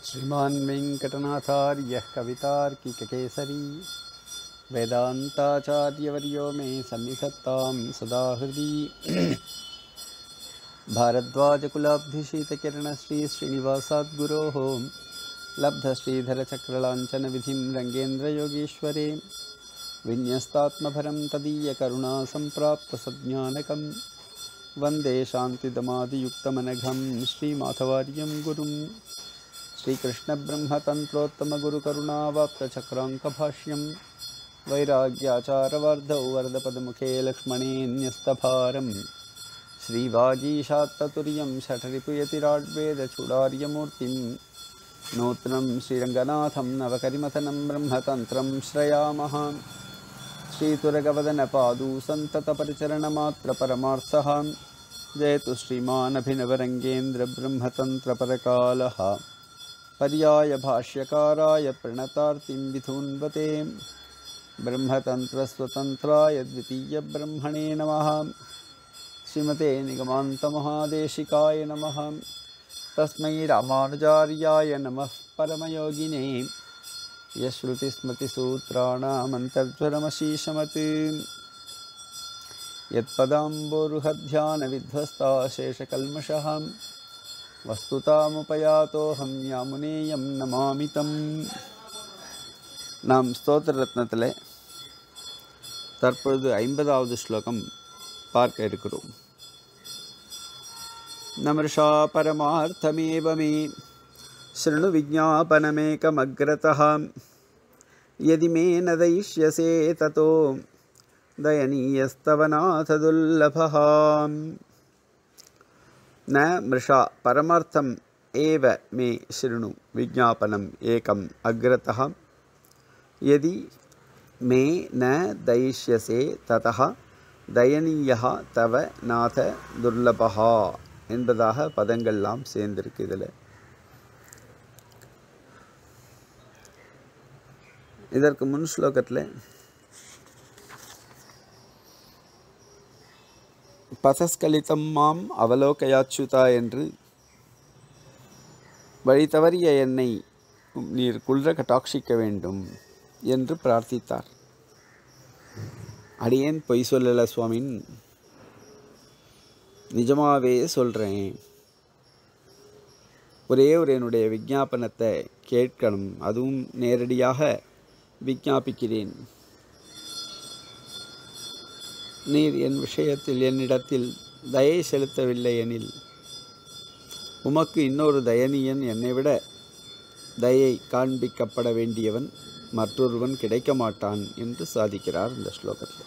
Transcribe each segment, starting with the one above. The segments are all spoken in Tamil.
श्रीमान् वेङ्कटनाथार्यः कवितार्किककेसरी वेदान्ताचार्यवर्यो मे सन्निधत्तां सदा हृदि भारद्वाजकुलाब्धिशीतकिरणश्रीश्रीनिवासाद्गुरोः लब्धश्रीधरचक्रलाञ्छनविधिं रङ्गेन्द्रयोगीश्वरे विन्यस्तात्मभरं तदीयकरुणासम्प्राप्तसज्ञानकं वन्दे शान्तिदमादियुक्तमनघं श्रीमाधवार्यं गुरुं श्रीकृष्णब्रह्मतन्त्रोत्तमगुरुकरुणावाप्तचक्राङ्कभाष्यं वैराग्याचारवार्धौ वरदपदमुखे लक्ष्मणेऽन्यस्तभारं श्रीवागीशात्ततुर्यं शठरिपुयतिराड्वेदचूडार्यमूर्तिं नूत्नं श्रीरङ्गनाथं नवकरिमथनं ब्रह्मतन्त्रं श्रयामः श्रीतुरगवदनपादू सन्ततपरिचरणमात्रपरमार्थः जयतु श्रीमानभिनवरङ्गेन्द्रब्रह्मतन्त्रपरकालः पर्यायभाष्यकाराय प्रणतार्तिं विधून्वते ब्रह्मतन्त्रस्वतन्त्राय द्वितीयब्रह्मणे नमः श्रीमते निगमान्तमहादेशिकाय नमः तस्मै रामानुजार्याय नमः परमयोगिने यश्रुतिस्मृतिसूत्राणामन्तर्ज्वरमशीशमत् यत्पदाम्बोरुहध्यानविध्वस्ता शेषकल्मषः வஸ்துதாமுபயாத்தோஹம் யாமுனேயம் நமாமிதம் நாம் ஸ்தோத்திர ரத்னத்தில் தற்பொழுது ஐம்பதாவது ஸ்லோகம் பார்க்க இருக்கிறோம் நமர்ஷா பரமார்த்தமேவ மே शृणु विज्ञापनमेकमग्रतः यदि मे न दयिष्यसे ततो दयनीयस्तव नाथ दुर्लभः न मृषा परमार्थम् एव मे शृणु विज्ञापनम् एकम् अग्रतः यदि मे न दयिष्यसे ततः தயனீயா தவ நாத துர்லபா என்பதாக பதங்கள்லாம் சேர்ந்திருக்கு இதில் இதற்கு முன் ஸ்லோகத்தில் பதஸ்கலிதம் மாம் அவலோகயாச்சுதா என்று வழி தவறிய என்னை நீர் குளிர கட்டாட்சிக்க வேண்டும் என்று பிரார்த்தித்தார் அடியேன் பொய் சொல்லலை சுவாமின் நிஜமாவே சொல்கிறேன் ஒரே ஒரு என்னுடைய விஜாபனத்தை கேட்கணும் அதுவும் நேரடியாக விஞ்ஞாபிக்கிறேன் நீர் என் விஷயத்தில் என்னிடத்தில் தயை செலுத்தவில்லை எனில் உமக்கு இன்னொரு தயனியன் என்னை விட தயை காண்பிக்கப்பட வேண்டியவன் மற்றொருவன் கிடைக்க மாட்டான் என்று சாதிக்கிறார் இந்த ஸ்லோகத்தில்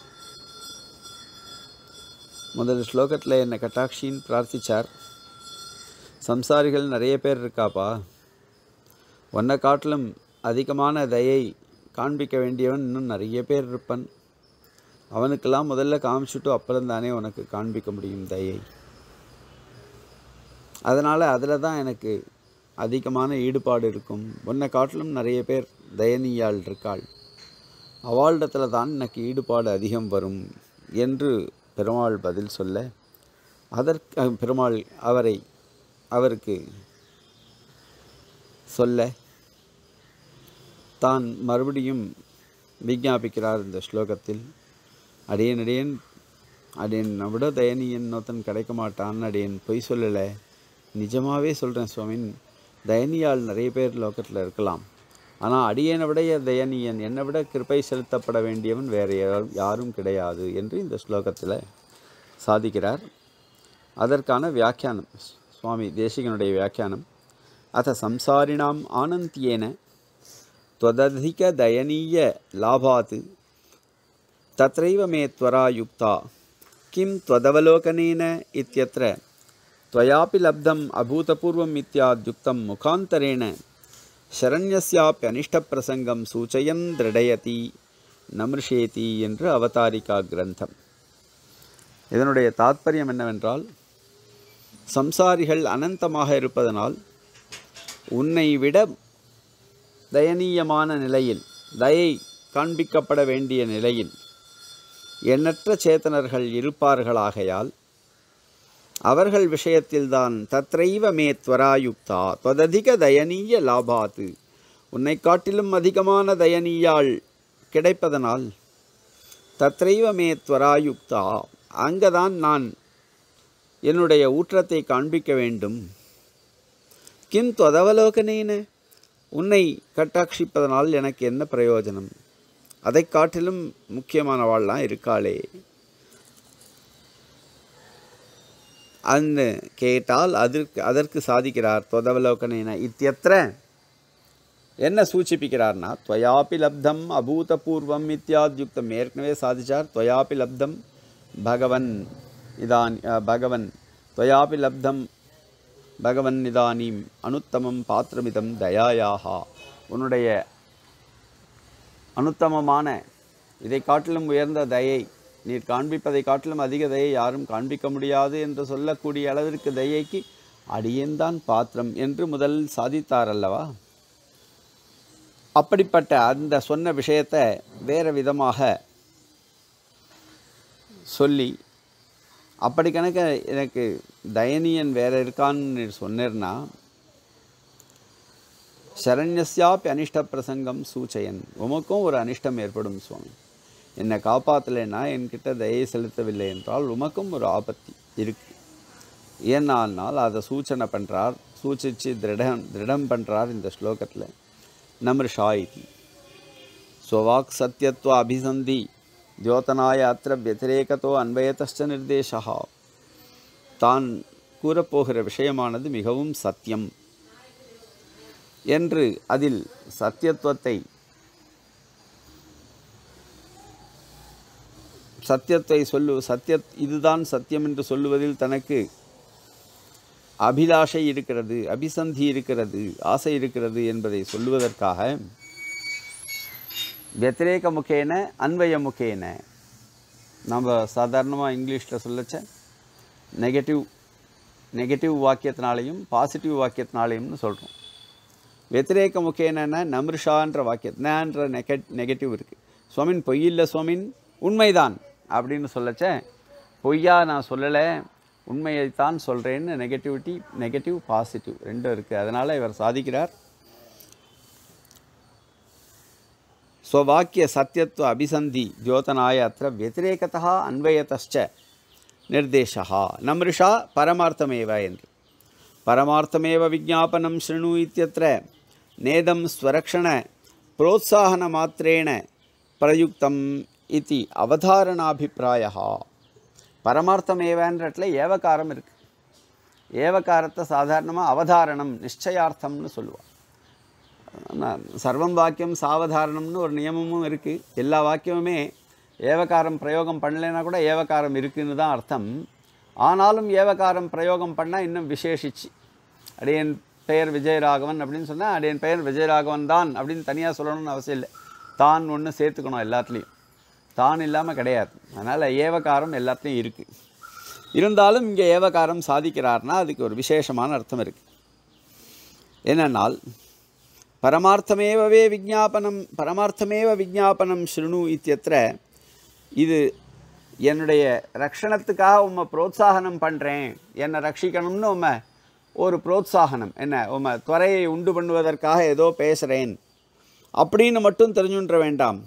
முதல் ஸ்லோகத்தில் என்னை கட்டாட்சின்னு பிரார்த்திச்சார் சம்சாரிகள் நிறைய பேர் இருக்காப்பா ஒன்றை காட்டிலும் அதிகமான தயை காண்பிக்க வேண்டியவன் இன்னும் நிறைய பேர் இருப்பன் அவனுக்கெல்லாம் முதல்ல காமிச்சுட்டு அப்புறம் தானே உனக்கு காண்பிக்க முடியும் தயை அதனால் அதில் தான் எனக்கு அதிகமான ஈடுபாடு இருக்கும் உன்னை காட்டிலும் நிறைய பேர் தயனியாள் இருக்காள் அவளிடத்தில் தான் எனக்கு ஈடுபாடு அதிகம் வரும் என்று பெருமாள் பதில் சொல்ல அதற்கு பெருமாள் அவரை அவருக்கு சொல்ல தான் மறுபடியும் விஞ்ஞாபிக்கிறார் இந்த ஸ்லோகத்தில் அடியன் அடியன் அடியன் விட தயனியன் நோத்தன் கிடைக்க மாட்டான் அடியன் பொய் சொல்லலை நிஜமாகவே சொல்கிறேன் சுவாமின் தயனியால் நிறைய பேர் லோகத்தில் இருக்கலாம் ஆனால் அடியனை விட தயனியன் என்னை விட கிருப்பை செலுத்தப்பட வேண்டியவன் வேறு யாரும் கிடையாது என்று இந்த ஸ்லோகத்தில் சாதிக்கிறார் அதற்கான வியாக்கியானம் சுவாமி தேசிகனுடைய வியாக்கியானம் அத்த சம்சாரிணாம் ஆனந்தியேன त्वदधिक दयनीय लाभात् तत्रैव मे त्वरा युक्ता किं त्वदवलोकनेन इत्यत्र त्वयापि लब्धम् अभूतपूर्वम् इत्याद्युक्तं मुखान्तरेण शरण्यस्याप्यनिष्टप्रसङ्गं सूचयन् दृढयति நமிருஷேதி என்று அவதாரிகா கிரந்தம் இதனுடைய தாத்பரியம் என்னவென்றால் சம்சாரிகள் அனந்தமாக இருப்பதனால் உன்னை விட தயனீயமான நிலையில் தயை காண்பிக்கப்பட வேண்டிய நிலையில் எண்ணற்ற சேத்தனர்கள் இருப்பார்களாகையால் அவர்கள் விஷயத்தில்தான் தத்ரைவ மே துவராயுக்தா தொததிக தயனீய லாபாத்து உன்னை காட்டிலும் அதிகமான தயனீயாள் கிடைப்பதனால் தத்ரைவ மே துவராயுக்தா அங்கதான் நான் என்னுடைய ஊற்றத்தை காண்பிக்க வேண்டும் கிம் தொதவலோகனேன உன்னை கட்டாட்சிப்பதனால் எனக்கு என்ன பிரயோஜனம் அதை காட்டிலும் முக்கியமானவாள்லாம் இருக்காளே அந்த கேட்டால் அதற்கு அதற்கு சாதிக்கிறார் தொதவலோகனேன இத்தியத்திர என்ன சூச்சிப்பிக்கிறார்னா துவயாபி லப்தம் அபூதபூர்வம் இத்தியாத்யுக்தம் ஏற்கனவே சாதிச்சார் துவயாபி லப்தம் பகவன் இதான் அஹ், பகவன் துவயாபி லப்தம் பகவன் இதானீம் அனுத்தமம் பாத்திரமிதம் தயாயாகா உன்னுடைய அனுத்தமமான இதை காட்டிலும் உயர்ந்த தயை நீர் காண்பிப்பதை காட்டிலும் அதிக தயை யாரும் காண்பிக்க முடியாது என்று சொல்லக்கூடிய அளவிற்கு தயைக்கு அடியேன்தான் பாத்திரம் என்று முதலில் சாதித்தார் அல்லவா அப்படிப்பட்ட அந்த சொன்ன விஷயத்தை வேறு விதமாக சொல்லி அப்படி கணக்க எனக்கு தயனியன் வேற இருக்கான்னு சொன்னேர்னா சரண்யஸ்யாப்பி அனிஷ்ட பிரசங்கம் சூச்சயன் உமக்கும் ஒரு அனிஷ்டம் ஏற்படும் சுவாமி என்னை காப்பாற்றலைன்னா என்கிட்ட தயை செலுத்தவில்லை என்றால் உமக்கும் ஒரு ஆபத்து இருக்கு ஏன்னானால் அதை சூச்சனை பண்ணுறார் சூச்சிச்சு திருடம் திருடம் பண்ணுறார் இந்த ஸ்லோகத்தில் நமிருஷா இது ஸ்வவாக் சத்யத்வ அபிசந்தி தியோதனாய அத்திர வத்திரேகத்தோ அன்வயத்தச்ச நிர்தேசா தான் கூறப்போகிற விஷயமானது மிகவும் சத்தியம் என்று அதில் சத்தியத்துவத்தை சத்தியத்தை சொல்லு சத்திய இதுதான் சத்தியம் என்று சொல்லுவதில் தனக்கு அபிலாஷை இருக்கிறது அபிசந்தி இருக்கிறது ஆசை இருக்கிறது என்பதை சொல்லுவதற்காக வத்திரேக முகேன அன்வய முகேன நம்ம சாதாரணமாக இங்கிலீஷில் சொல்லச்ச நெகட்டிவ் நெகட்டிவ் வாக்கியத்தினாலையும் பாசிட்டிவ் வாக்கியத்தினாலையும்னு சொல்கிறோம் வெத்திரேக முகேனன்னா நமிருஷான்ற வாக்கியம் நன்ற நெக நெகட்டிவ் இருக்குது சுவாமின் பொய்யில்லை சுவாமின் உண்மைதான் அப்படின்னு சொல்லச்ச பொய்யா நான் சொல்லலை உண்மையைத்தான் சொல்கிறேன்னு நெகட்டிவிட்டி நெகட்டிவ் பாசிட்டிவ் ரெண்டும் இருக்குது அதனால் இவர் சாதிக்கிறார் ஸ்வவாக்கிய சத்தியத்துவ அபிசந்தி தியோதனாய அத்த வத்திரேகத்தா அன்வயத்தச்ச நிர்தேசா நமிருஷா பரமார்த்தமேவ என்று பரமார்த்தமேவ விஜாபனம் ஸ்ருணு இத்தியத்திர நேதம் ஸ்வரக்ஷண புரோத்சாகன மாத்திரேண பிரயுக்தம் இதி அவதாரணாபிப்பிராய பரமார்த்தமேவன்றட்டில் ஏவகாரம் இருக்குது ஏவகாரத்தை சாதாரணமாக அவதாரணம் நிச்சயார்த்தம்னு சொல்லுவாள் நான் சர்வம் வாக்கியம் சாவதாரணம்னு ஒரு நியமமும் இருக்குது எல்லா வாக்கியமுமே ஏவகாரம் பிரயோகம் பண்ணலைன்னா கூட ஏவகாரம் இருக்குன்னு தான் அர்த்தம் ஆனாலும் ஏவகாரம் பிரயோகம் பண்ணால் இன்னும் விசேஷிச்சு அடியன் பெயர் விஜயராகவன் அப்படின்னு சொன்னால் அடியன் பெயர் விஜயராகவன் தான் அப்படின்னு தனியாக சொல்லணும்னு அவசியம் இல்லை தான் ஒன்று சேர்த்துக்கணும் எல்லாத்துலேயும் தான் இல்லாமல் கிடையாது அதனால் ஏவகாரம் எல்லாத்துலேயும் இருக்குது இருந்தாலும் இங்கே ஏவகாரம் சாதிக்கிறார்னா அதுக்கு ஒரு விசேஷமான அர்த்தம் இருக்குது என்னென்னால் பரமார்த்தமேவவே விஜாபனம் பரமார்த்தமேவ விஜாபனம் ஸ்ருணு இத்தியத்திர இது என்னுடைய ரக்ஷணத்துக்காக உம்மை புரோத்சாகனம் பண்ணுறேன் என்னை ரட்சிக்கணும்னு உம்மை ஒரு புரோத்சாகனம் என்ன உம்மை துறையை உண்டு பண்ணுவதற்காக ஏதோ பேசுகிறேன் அப்படின்னு மட்டும் தெரிஞ்சுன்ற வேண்டாம்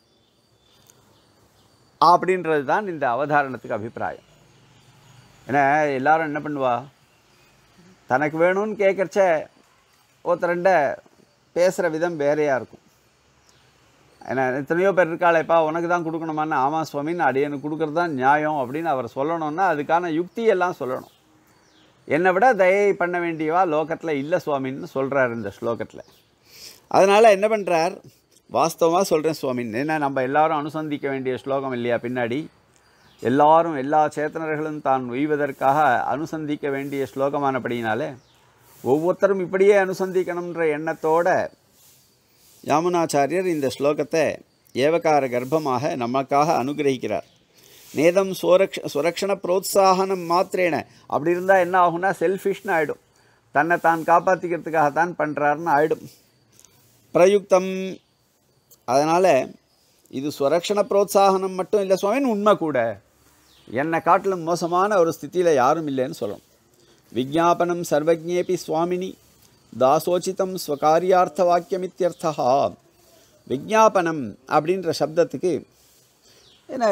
அப்படின்றது தான் இந்த அவதாரணத்துக்கு அபிப்பிராயம் ஏன்னா எல்லாரும் என்ன பண்ணுவா தனக்கு வேணும்னு கேட்குறச்ச ஒருத்தரண்ட பேசுகிற விதம் வேறையாக இருக்கும் ஏன்னா எத்தனையோ பேர் இருக்காளேப்பா உனக்கு தான் கொடுக்கணுமான்னு ஆமாம் சுவாமின்னு அடியனுக்கு கொடுக்குறது தான் நியாயம் அப்படின்னு அவர் சொல்லணும்னா அதுக்கான யுக்தியெல்லாம் சொல்லணும் என்னை விட தயை பண்ண வேண்டியவா லோகத்தில் இல்லை சுவாமின்னு சொல்கிறார் இந்த ஸ்லோகத்தில் அதனால் என்ன பண்ணுறார் வாஸ்தவமாக சொல்கிறேன் சுவாமின் ஏன்னா நம்ம எல்லாரும் அனுசந்திக்க வேண்டிய ஸ்லோகம் இல்லையா பின்னாடி எல்லாரும் எல்லா சேத்தனர்களும் தான் உய்வதற்காக அனுசந்திக்க வேண்டிய ஸ்லோகமானபடினாலே ஒவ்வொருத்தரும் இப்படியே அனுசந்திக்கணுன்ற எண்ணத்தோட யாமுனாச்சாரியர் இந்த ஸ்லோகத்தை ஏவகார கர்ப்பமாக நமக்காக அனுகிரகிக்கிறார் நேதம் சுவரக்ஷ சுரக்ஷண புரோத்சாகனம் மாத்திரேன அப்படி இருந்தால் என்ன ஆகும்னா செல்ஃபிஷ்னு ஆகிடும் தன்னை தான் காப்பாற்றிக்கிறதுக்காக தான் பண்ணுறாருன்னு ஆகிடும் பிரயுக்தம் அதனால் இது சுரக்ஷண புரோத்சாகனம் மட்டும் இல்லை சுவாமின்னு உண்மை கூட என்னை காட்டிலும் மோசமான ஒரு ஸ்திதியில் யாரும் இல்லைன்னு சொல்லணும் விஜாபனம் சர்வஜேபி சுவாமினி தாசோச்சிதம் ஸ்வகாரியார்த்த வாக்கியமித்யர்த்தா விஜாபனம் அப்படின்ற சப்தத்துக்கு என்ன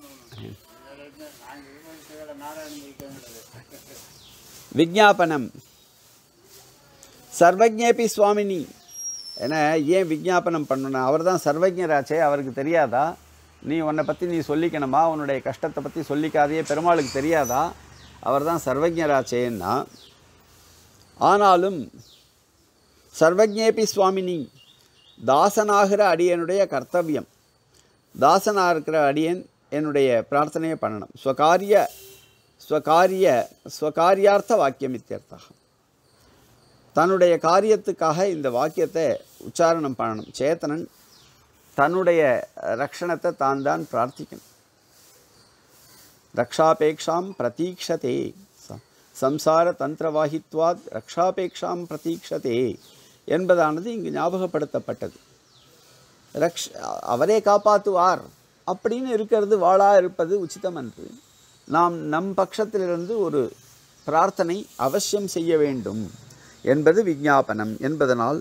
விஜாபனம் சர்வஜேபி சுவாமினி ஏன்னா ஏன் விஜாபனம் பண்ணணும் அவர் தான் சர்வஜராச்சே அவருக்கு தெரியாதா நீ உன்னை பற்றி நீ சொல்லிக்கணுமா உன்னுடைய கஷ்டத்தை பற்றி சொல்லிக்காதையே பெருமாளுக்கு தெரியாதா அவர் தான் சர்வஜராச்சேன்னா ஆனாலும் சர்வஜேபி சுவாமினி தாசனாகிற அடியனுடைய கர்த்தவியம் தாசனாக இருக்கிற அடியன் என்னுடைய பிரார்த்தனையை பண்ணணும் ஸ்வகாரிய ஸ்வகாரிய ஸ்வகாரியார்த்த வாக்கியம் இத்தியர்த்தம் தன்னுடைய காரியத்துக்காக இந்த வாக்கியத்தை உச்சாரணம் பண்ணணும் சேத்தனன் தன்னுடைய ரக்ஷணத்தை தான் தான் பிரார்த்திக்கணும் ரக்ஷாபேக்ஷாம் பிரதீக்ஷதே ச- சம்சார தந்திரவாகித்வாத் ரக்ஷாபேக்ஷாம் பிரதீக்ஷதே என்பதானது இங்கு ஞாபகப்படுத்தப்பட்டது ரக்ஷ அவரே காப்பாற்றுவார் அப்படின்னு இருக்கிறது வாளா இருப்பது உச்சிதம் அன்று நாம் நம் பட்சத்திலிருந்து ஒரு பிரார்த்தனை அவசியம் செய்ய வேண்டும் என்பது விஞ்ஞாபனம் என்பதனால்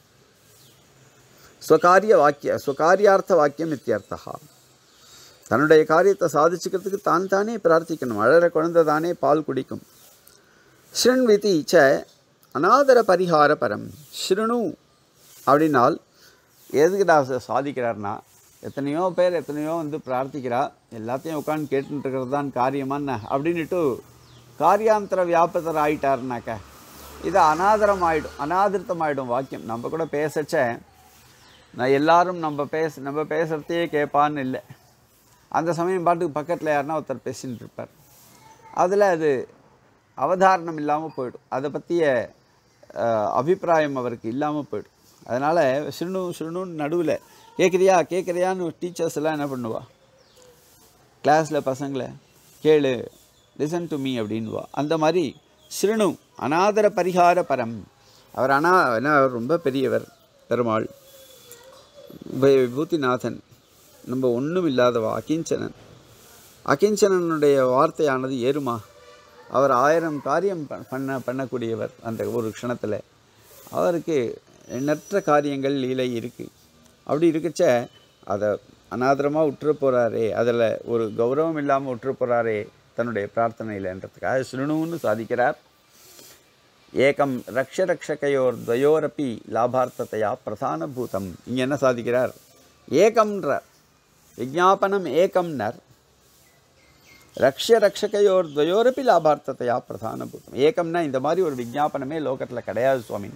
ஸ்வகாரிய வாக்கிய ஸ்வகாரியார்த்த வாக்கியம் இத்தியர்த்தா தன்னுடைய காரியத்தை சாதிச்சுக்கிறதுக்கு தான் தானே பிரார்த்திக்கணும் அழற குழந்தை தானே பால் குடிக்கும் ஸ்ருண்விதி ச அநாதர பரிகார பரம் ஸ்ருணு அப்படின்னால் எதுக்குடா சா- சாதிக்கிறார்னா எத்தனையோ பேர் எத்தனையோ வந்து பிரார்த்திக்கிறா எல்லாத்தையும் உட்காந்து கேட்டுட்டு இருக்கிறது தான் காரியமான அப்படின்னுட்டு காரியாந்தர வியாபத்தர் ஆயிட்டாருனாக்க இது அனாதரம் ஆயிடும் அனாதிருத்தம் ஆயிடும் வாக்கியம் நம்ம கூட பேசச்ச நான் எல்லாரும் நம்ம பேச நம்ம பேசுகிறதையே கேட்பான்னு இல்லை அந்த சமயம் பாட்டுக்கு பக்கத்தில் யாருன்னா ஒருத்தர் பேசின்னு இருப்பார் அதில் அது அவதாரணம் இல்லாமல் போயிடும் அதை பற்றிய அஹ், அபிப்பிராயம் அவருக்கு இல்லாமல் போயிடும் அதனால் சிறுணு சிறுணுன்னு நடுவில் கேட்குறியா கேட்குறியான்னு டீச்சர்ஸ் எல்லாம் என்ன பண்ணுவா கிளாஸில் பசங்களை கேளு லிசன் டு மீ அப்படின்வா அந்த மாதிரி சிறுணு அநாதர பரிகார பரம் அவர் அனா என்ன அவர் ரொம்ப பெரியவர் பெருமாள் வி- விபூதிநாதன் நம்ம ஒன்றும் இல்லாதவா அகிஞ்சனன் அகிஞ்சனனுடைய வார்த்தையானது ஏறுமா அவர் ஆயிரம் காரியம் ப- பண்ண பண்ணக்கூடியவர் அந்த ஒரு க்ஷணத்தில் அவருக்கு எண்ணற்ற காரியங்கள் லீலை இருக்குது அப்படி இருக்கச்ச அதை அனாதரமாக விட்டுற போகிறாரே அதில் ஒரு கௌரவம் இல்லாமல் விட்டுற போகிறாரே தன்னுடைய பிரார்த்தனையில்ன்றதுக்காக சிறுணுன்னு சாதிக்கிறார் ஏகம் ரக்ஷ ரக்ஷகையோர் துவயோரப்பி லாபார்த்தத்தையா பிரதான பூதம் இங்கே என்ன சாதிக்கிறார் ஏகம்ன்றார் விஜாபனம் ஏகம்னர் ரக்ஷ ரக்ஷகையோர் துவயோரப்பி லாபார்த்தத்தையா பிரதான பூதம் ஏகம்னா இந்த மாதிரி ஒரு விஜாபனமே லோகத்தில் கிடையாது சுவாமி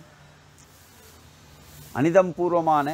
அனிதம் பூர்வமான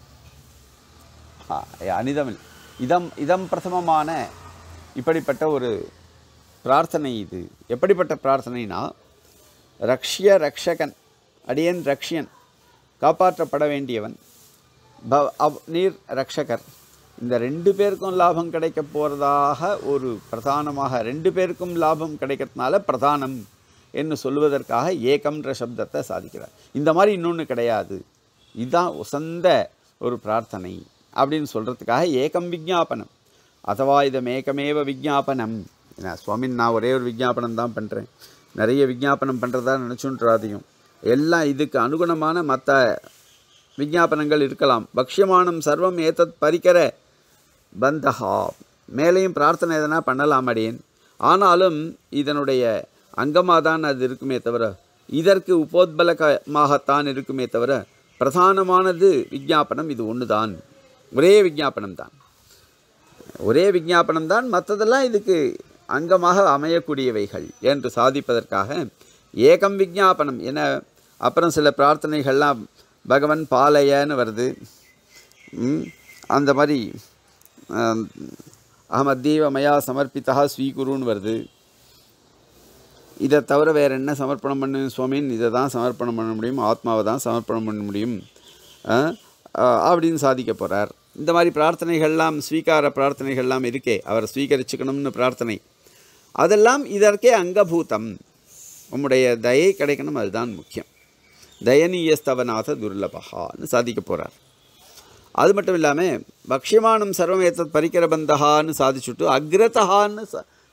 ஆ, அனிதம் இல்ல. இதம் இதம் பிரதமமான இப்படிப்பட்ட ஒரு பிரார்த்தனை இது எப்படிப்பட்ட பிரார்த்தனைனா ரக்ஷ்ய ரக்ஷகன் அடியன் ரக்ஷியன் காப்பாற்றப்பட வேண்டியவன் பவ் அவ் நீர் ரக்ஷகர் இந்த ரெண்டு பேருக்கும் லாபம் கிடைக்க போகிறதாக ஒரு பிரதானமாக ரெண்டு பேருக்கும் லாபம் கிடைக்கிறதுனால பிரதானம் என்று சொல்வதற்காக ஏகம்ன்ற சப்தத்தை சாதிக்கிறார் இந்த மாதிரி இன்னொன்று கிடையாது இதுதான் உசந்த ஒரு பிரார்த்தனை அப்படின்னு சொல்கிறதுக்காக ஏகம் விஜாபனம் அதுவா இதம் ஏகமேவ விஜாபனம் என்ன சுவாமி நான் ஒரே ஒரு விஜாபனம் தான் பண்ணுறேன் நிறைய விஜாபனம் பண்ணுறதா நினச்சுன்றாதையும் எல்லாம் இதுக்கு அனுகுணமான மற்ற விஜாபனங்கள் இருக்கலாம் பக்ஷ்யமானம் சர்வம் ஏதத் பரிக்கர பந்தஹா மேலேயும் பிரார்த்தனை எதனா பண்ணலாம் அடியேன் ஆனாலும் இதனுடைய அங்கமாக தான் அது இருக்குமே தவிர இதற்கு உபோத்பலகமாகத்தான் இருக்குமே தவிர பிரதானமானது விஜாபனம் இது ஒன்று தான் ஒரே விஜாபனம் தான் ஒரே விஜாபனம் தான் மற்றதெல்லாம் இதுக்கு அங்கமாக அமையக்கூடியவைகள் என்று சாதிப்பதற்காக ஏகம் விஜாபனம் என அப்புறம் சில பிரார்த்தனைகள்லாம் பகவன் பாலயன்னு வருது ம், அந்த மாதிரி ஆம், அகமத்தீவ மயா சமர்ப்பித்தா ஸ்வீகுருன்னு வருது இதை தவிர வேறு என்ன சமர்ப்பணம் பண்ணு சுவாமின்னு இதை தான் சமர்ப்பணம் பண்ண முடியும் ஆத்மாவை தான் சமர்ப்பணம் பண்ண முடியும் ஆ, ஆ, அப்படின்னு சாதிக்க போகிறார் இந்த மாதிரி பிரார்த்தனைகள்லாம் ஸ்வீகார பிரார்த்தனைகள்லாம் இருக்கே அவர் ஸ்வீகரிச்சுக்கணும்னு பிரார்த்தனை அதெல்லாம் இதற்கே அங்கபூதம் உம்முடைய தயை கிடைக்கணும் அதுதான் முக்கியம் தயனீயஸ்தவநாத துர்லபகான்னு சாதிக்க போகிறார் அது மட்டும் இல்லாமல் பக்ஷ்யமானம் சர்வம் ஏத்தத் பரிக்கர பந்தகான்னு சாதிச்சுட்டு அக்ரதகான்னு ச-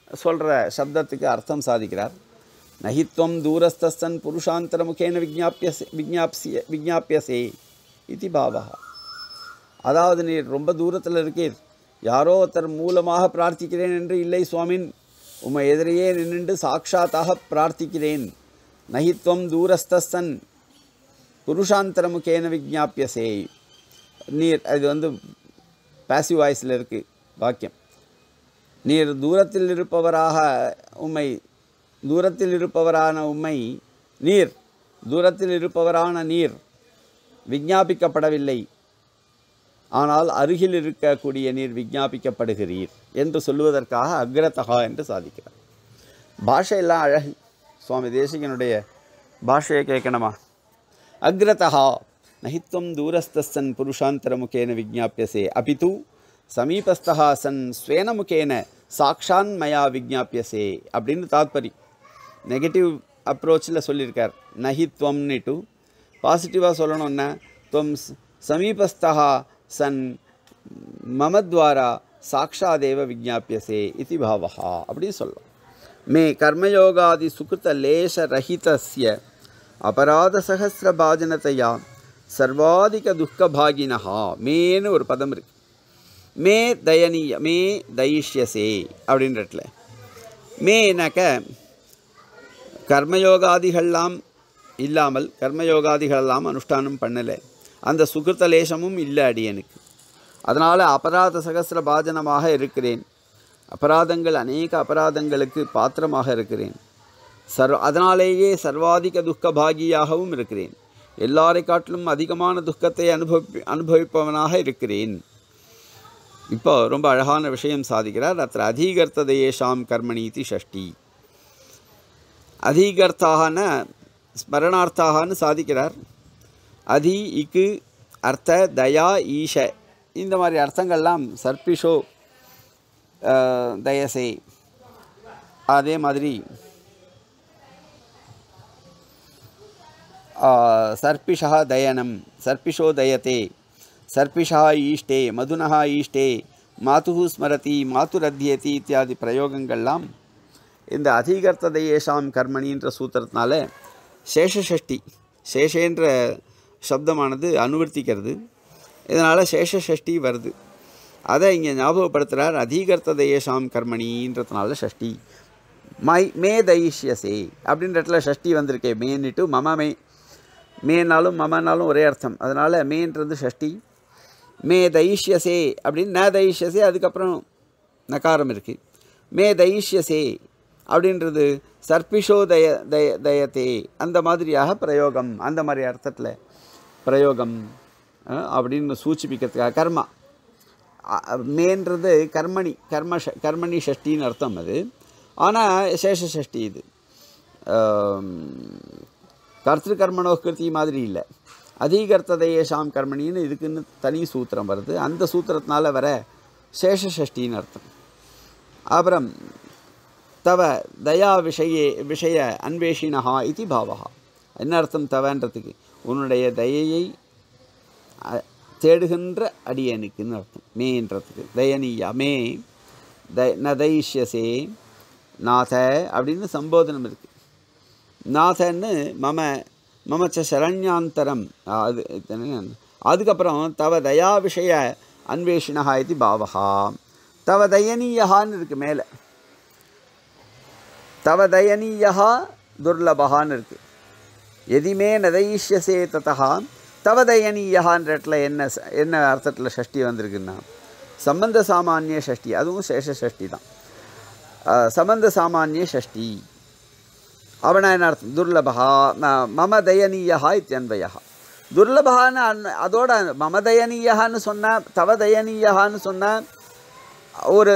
சொல்கிற சப்தத்துக்கு அர்த்தம் சாதிக்கிறார் நகித்வம் தூரஸ்தன் புருஷாந்தரமுகேன விஜாபியசே விஜாப்சிய விஜாபியசே இது பாவா அதாவது நீர் ரொம்ப தூரத்தில் இருக்கீர் யாரோ ஒருத்தர் மூலமாக பிரார்த்திக்கிறேன் என்று இல்லை சுவாமின் உம்மை எதிரையே நின்று சாட்சாத்தாக பிரார்த்திக்கிறேன் நகித்வம் தூரஸ்தன் புருஷாந்தரமுகேன விஜாபியசே நீர் அது வந்து பாசிவ் வாய்ஸில் இருக்குது வாக்கியம் நீர் தூரத்தில் இருப்பவராக உம்மை தூரத்தில் இருப்பவரான உம்மை நீர் தூரத்தில் இருப்பவரான நீர் விஞ்ஞாபிக்கப்படவில்லை ஆனால் அருகில் இருக்கக்கூடிய நீர் விஞ்ஞாபிக்கப்படுகிறீர் என்று சொல்லுவதற்காக அக்ரதகா என்று சாதிக்கிறார் பாஷையெல்லாம் அழகு சுவாமி தேசிகனுடைய பாஷையை கேட்கணுமா அக்ரதா நகித்வம் தூரஸ்தன் புருஷாந்தரமுகேன விஜாபியசே அபிது சமீபஸ்தா சன் ஸ்வேனமுகேன சாக்ஷான் மயா விஜாபியசே அப்படின்னு தாத்பரி நெகட்டிவ் அப்ரோச்சில் சொல்லியிருக்கார் நஹித்வம்னுட்டு பாசிட்டிவாக சொல்லணும்னா துவம் ஸ்- சமீபஸ்தா சன் மமத்வாரா சாக்ஷாதேவ விஜாபியசே இது பாவா அப்படின்னு சொல்லலாம் மே கர்மயோகாதி சுகிருத லேச ரஹிதஸ்ய அபராதசகசிரபாஜனத்தையா சர்வாதிக துக்கபாகினஹா மேன்னு ஒரு பதம் இருக்கு மே தயனீய மே தயிஷ்யசே அப்படின்றட்ல மேனாக்க கர்மயோகாதிகள்லாம் இல்லாமல் கர்மயோகாதிகளெல்லாம் அனுஷ்டானம் பண்ணலை அந்த சுகிருத்த லேசமும் இல்லை அடியனுக்கு அதனால் அபராத சகசிர பாஜனமாக இருக்கிறேன் அபராதங்கள் அநேக அபராதங்களுக்கு பாத்திரமாக இருக்கிறேன் சர்வ அதனாலேயே சர்வாதிக துக்க பாகியாகவும் இருக்கிறேன் எல்லாரை காட்டிலும் அதிகமான துக்கத்தை அனுபவி அனுபவிப்பவனாக இருக்கிறேன் இப்போ ரொம்ப அழகான விஷயம் சாதிக்கிறார் அத்த அதீகர்த்ததையேஷாம் கர்மணீதி ஷஷ்டி அதீகர்த்தாகன ஸ்மரணார்த்தாகனு சாதிக்கிறார் அதி இக்கு அர்த்த தயா ஈஷ இந்த மாதிரி அர்த்தங்கள்லாம் சர்பிஷோ அஹ், தயசே அதே மாதிரி ஆஹ், சர்பிஷா தயனம் சர்பிஷோ தயத்தே சர்பிஷா ஈஷ்டே மதுனः ஈஷ்டே மாதுः ஸ்மரதி மாதுரத்தியதி இத்தியாதி பிரயோகங்கள்லாம் இந்த அதிகர்த்ததையேஷாம் கர்மணின்ற சூத்திரத்தினால சேஷஷஷ்டி சேஷேன்ற சப்தமானது அனுவர்த்திக்கிறது இதனால் சேஷஷஷ்டி வருது அதை இங்கே ஞாபகப்படுத்துகிறார் அதிகர்த்ததையேஷாம் கர்மணின்றதுனால ஷஷ்டி மை மே தைஷ்யசே அப்படின்ற இடத்துல ஷஷ்டி வந்திருக்கே மேன்னுட்டு மம மே மேனாலும் மமனாலும் ஒரே அர்த்தம் அதனால் மேன்றது ஷஷ்டி மே தைஷ்யசே அப்படின்னு ந தைஷ்யசே அதுக்கப்புறம் நகாரம் இருக்குது மே தைஷ்யசே அப்படின்றது சர்பிஷோ தய தய தயத்தே அந்த மாதிரியாக பிரயோகம் அந்த மாதிரி அர்த்தத்தில் பிரயோகம் அஹ், அப்படின்னு சூச்சிப்பிக்கிறதுக்காக கர்மா அ- அ- மேன்றது கர்மணி கர்ம ஷ- கர்மணி ஷஷ்டின்னு அர்த்தம் அது ஆனால் சேஷ ஷஷ்டி இது கர்த்திருக்கர்மணோ கிருதி மாதிரி இல்லை அதிகர்த்ததையேஷாம் கர்மணின்னு இதுக்குன்னு தனி சூத்திரம் வருது அந்த சூத்திரத்தினால வர சேஷ ஷஷ்டின்னு அர்த்தம் அப்புறம் தவ தயா விஷயே விஷய அன்வேஷினஹா இது பாவா என்ன அர்த்தம் தவன்றதுக்கு உன்னுடைய தயையை அ- தேடுகின்ற அடியனுக்குன்னு அர்த்தம் மேன்றதுக்கு தயனீயா மே த ந தைஷ்யசே நாத அப்படின்னு சம்போதனம் இருக்குது நாதன்னு மம மமச்ச சரண்யாந்தரம் அது இது என்ன? அதுக்கப்புறம் தவ தயா விஷய அன்வேஷினஹா இது பாவகா தவ தயனீயஹான்னு இருக்கு மேலே தவ தயனீயா துர்லபகான்னு இருக்கு எதிமே நதைஷ்யசே ததா தவ தயனீயகான்ற இடத்துல என்ன ச- என்ன அர்த்தத்தில் ஷஷ்டி வந்திருக்குன்னா சம்பந்த சாமானிய ஷஷ்டி அதுவும் சேஷ ஷஷ்டி தான் அஹ், சம்பந்த சாமானிய ஷஷ்டி அவனா என்ன அர்த்தம் துர்லபகா ம- மம தயனீயா இத்தியன்வயா துர்லபகான்னு அன்- அதோட மம தயனீயான்னு சொன்னால் தவ தயனீயான்னு சொன்னால் ஒரு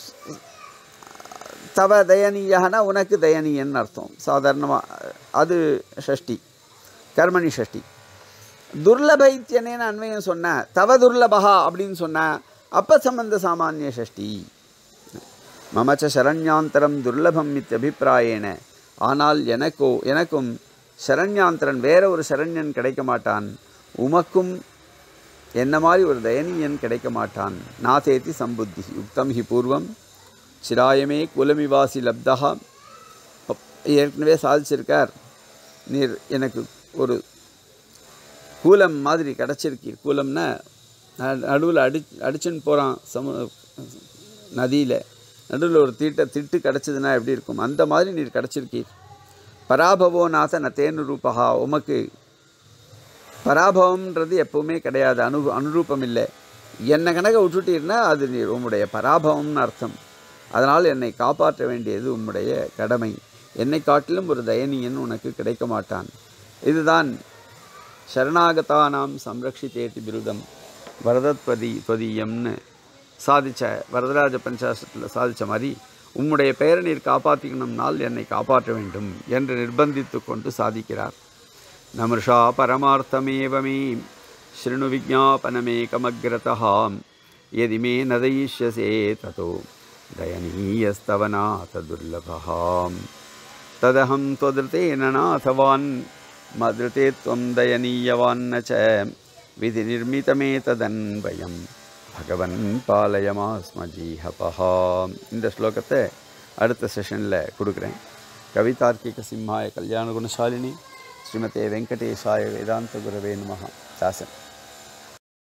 தவ தயனீயனா உனக்கு தயனீயன்னு அர்த்தம் சாதாரணமாக அது ஷஷ்டி கர்மணி ஷஷ்டி துர்லபைத்தியனேன்னு அன்வயம் சொன்ன தவ துர்லபகா அப்படின்னு சொன்ன அப்ப சம்பந்த சாமானிய ஷஷ்டி மமச்ச சரண்யாந்தரம் துர்லபம் இத்தியபிப்பிராயேன ஆனால் எனக்கோ எனக்கும் சரண்யாந்தரன் வேற ஒரு சரண்யன் கிடைக்க மாட்டான் உமக்கும் என்ன மாதிரி ஒரு தயனீயன் கிடைக்க மாட்டான் நாதேதி சம்புத்தி யுக்தம் ஹி பூர்வம் சிராயமே குலமிவாசி லப்தா அப்- ஏற்கனவே சாதிச்சிருக்கார் நீர் எனக்கு ஒரு கூலம் மாதிரி கிடச்சிருக்கீர் கூலம்னா நடுவில் அடி அடிச்சுன்னு போகிறான் சமு நதியில் நடுவில் ஒரு தீட்ட திட்டு கிடச்சதுன்னா எப்படி இருக்கும் அந்த மாதிரி நீர் கிடச்சிருக்கீர் பராபவோ நாத நத்தேனு ரூபகா உமக்கு பராபவம்ன்றது எப்பவுமே கிடையாது அனு அனுரூபம் இல்லை என்னை கணக்க விட்டுட்டீர்னா அது நீர் உம்முடைய பராபவம்னு அர்த்தம் அதனால் என்னை காப்பாற்ற வேண்டியது உம்முடைய கடமை என்னை காட்டிலும் ஒரு தயனியன் உனக்கு கிடைக்க மாட்டான் இதுதான் சரணாகதானாம் சம்ரக்ஷிதேதி பிருதம் வரதத்வதி துவதீயம்னு சாதிச்ச வரதராஜ பஞ்சாசத்தில் சாதிச்ச மாதிரி உம்முடைய பெயரை நீர் காப்பாற்றிக்கணும்னால் என்னை காப்பாற்ற வேண்டும் என்று நிர்பந்தித்து கொண்டு சாதிக்கிறார் நமர்ஷா பரமார்த்தமேவ மே शृणु विज्ञापनमेकमग्रतः यदि मे न दयिष्यसे ततो दयनीयस्तव नाथ दुर्लभः तदहं त्वदृतेन नाथवान् मदृते त्वं दयनीयवान्न च विधिनिर्मितमेतदन्वयं भगवन् பாலயமாஸ்மஜீஹபஹா இந்த ஸ்லோகத்தை அடுத்த செஷனில் கொடுக்குறேன் கவிதார்க்கிக சிம்ஹாய கல்யாண குணசாலினி ஸ்ரீமதே வெங்கடேஷாய வேதாந்த குரவே நமஹ தாசன்